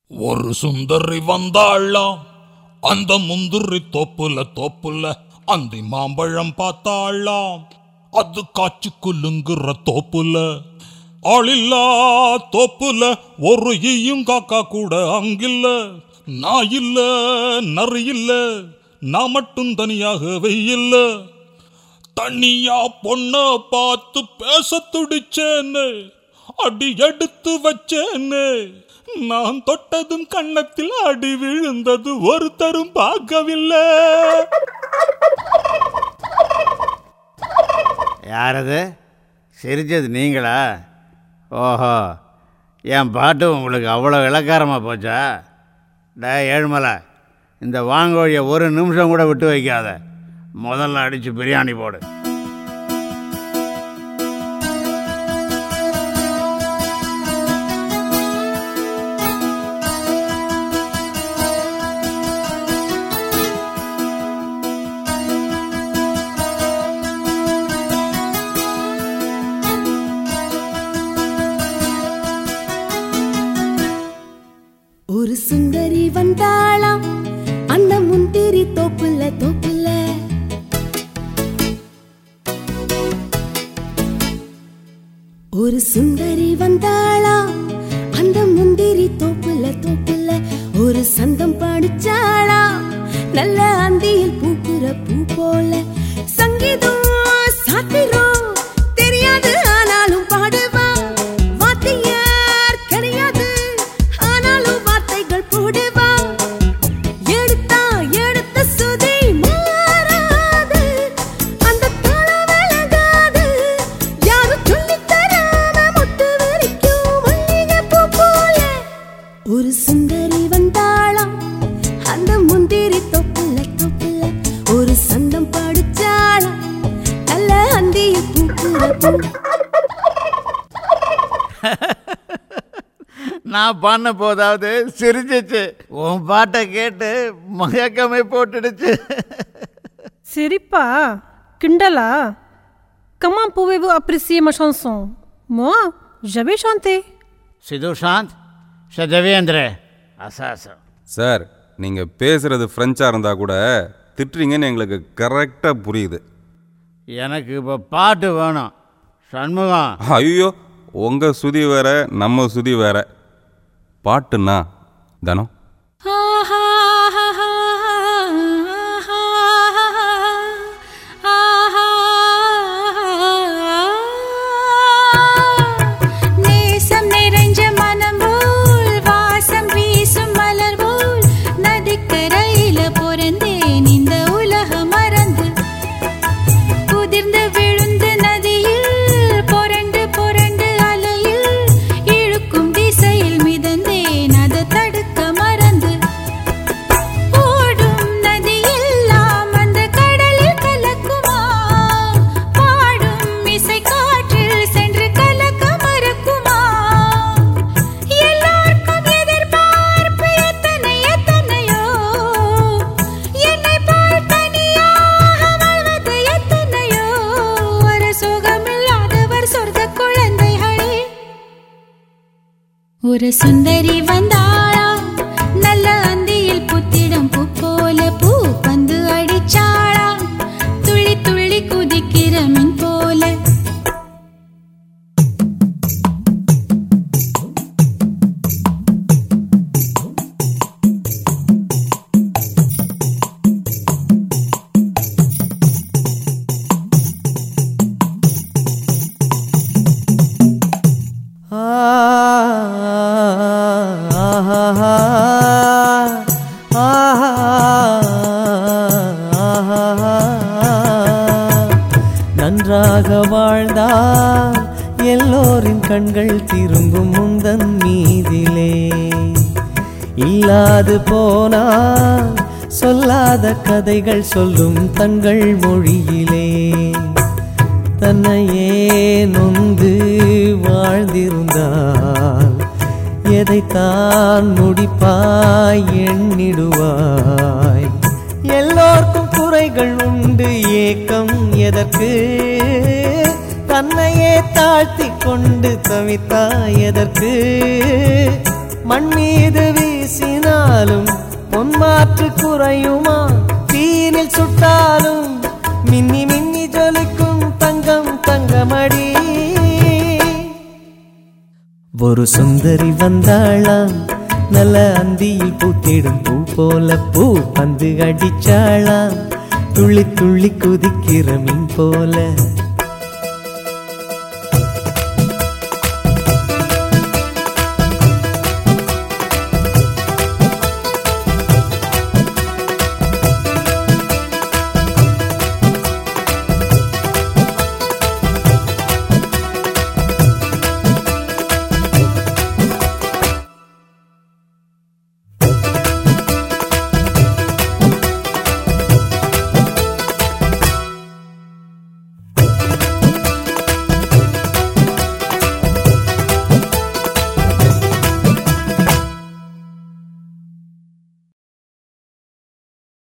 ஒரு சுந்தரி வந்தாளாம் அந்த முந்திரி தோப்புல தோப்புல அந்த மாம்பழம் பார்த்தாளாம் அது காய்ச்சி குலுங்குற தோப்புல ஆளில்லா தோப்புல ஒரு ஈயும் காக்கா கூட அங்கில்ல நான் இல்ல நரி இல்ல நான் மட்டும் தனியாக வெயில்ல தனியா பொண்ண பார்த்து பேச துடிச்சேன்னு அடி எடுத்து வச்சேன்னு நான் தொட்டதும் கன்னத்தில் அடி விழுந்தது ஒருத்தரும் பார்க்கவில்லை யாரது சிரிச்சது நீங்களா ஓஹோ என் பாட்டு உங்களுக்கு அவ்வளோ இலக்காரமாக போச்சா டே ஏழுமலை இந்த வாங்கோழியை ஒரு நிமிஷம் கூட விட்டு வைக்காத முதல்ல அடித்து பிரியாணி போடு ஒரு சுந்தரி வந்தாளாம் அந்த முந்திரி தோப்புல தோப்புல ஒரு சுந்தரி வந்தாளாம் அந்த முந்திரி தோப்புல தோப்புல ஒரு சந்தம் படிச்சாளா நல்ல அந்தியில் பூக்குற பூ போல சங்கீதம் சாத்திரம் தெரியாது ஆனாலும் பாடுவா வாத்தியார் கிடையாது ஆனாலும் வார்த்தைகள் போடுவா எடுத்தா எடுத்த சுதி மாறாது அந்த தாளம் விலகாது யாரும் சொல்லித் தராம முட்டு வரைக்கும் மல்லிகைப்பூ போல ஒரு சுந்தரி வந்தாளாம் அந்த முந்திரி தொப்புல தொப்புல ஒரு சந்தம் படிச்சாளாம் நல்ல அந்தியில் பூக்குற பூ நான் பண்ண போதாவது சிரிச்சிச்சு உன் பாட்டை கேட்டு மயக்கமே போட்டுடுச்சு Siripa, Kindala, comment pouvez-vous apprécier ma chanson Moi, j'avais chanté. Sidhushant Sathavendra அசாசம் சார் நீங்கள் பேசுகிறது ஃப்ரெஞ்சாக இருந்தால் கூட திட்டுறீங்கன்னு எங்களுக்கு கரெக்டாக புரியுது எனக்கு இப்போ பாட்டு வேணும் சண்முகம் ஐயோ உங்கள் சுதி வேற நம்ம சுதி வேற பாட்டுன்னா தனம் நேசம் நிறைஞ்ச மனம் போல் வாசம் வீசும் மலர் போல் நதிக்கரையில பிறந்தேன் இந்த உலகம் மறந்து குதிர்ந்து விழுந்து நதியில் புரண்டு புரண்டு அலையில் இழுக்கும் திசையில் மிதந்தேன் அதை தடுக்க மறந்து ஓடும் நதியெல்லாம் அந்த கடலில் கலக்குமா பாடும் இசை காற்றில் சென்று கலக்க மறக்குமா எல்லாருக்கும் எதிர்பார்ப்பு எத்தனை எத்தனையோ என்னை போல் தனியாக வாழ்வது எத்தனையோ ஒரு சுகமில்லாதவர் சொர்க்க குழந்தைகளே ஒரு சுந்தரி வந்தாளா நல்ல அந்தியில் புத்திடம் பூ போல பூ பந்து அடிச்சாளா துள்ளி துள்ளி குதிக்கிற மின் போல நன்றாக வாழ்ந்தால் எல்லோரின் கண்கள் திரும்பும் முந்தன் மீதிலே இல்லாது போனால் சொல்லாத கதைகள் சொல்லும் தங்கள் மொழியிலே தன்னையே நொந்து வாழ்ந்திருந்தால் எதைத்தான் முடிப்பாய் எண்ணிடுவாய் எல்லோர்க்கும் குறைகள் உண்டு ஏக்கம் எதற்கு தன்னையே தாழ்த்தி கொண்டு தவித்தாய் எதற்கு மண் மீது வீர வீசினாலும் பொன்மாற்று குறையுமா தீனில் சுட்டாலும் மின்னி மின்னி ஜொலிக்கும் தங்கம் தங்கமடி ஒரு சுந்தரி வந்தாளாம் நல்ல அந்தியில் பூத்திடும் பூ போல பூ பந்து அடிச்சாளாம் துள்ளி துள்ளி குதிக்கிற மீன் போல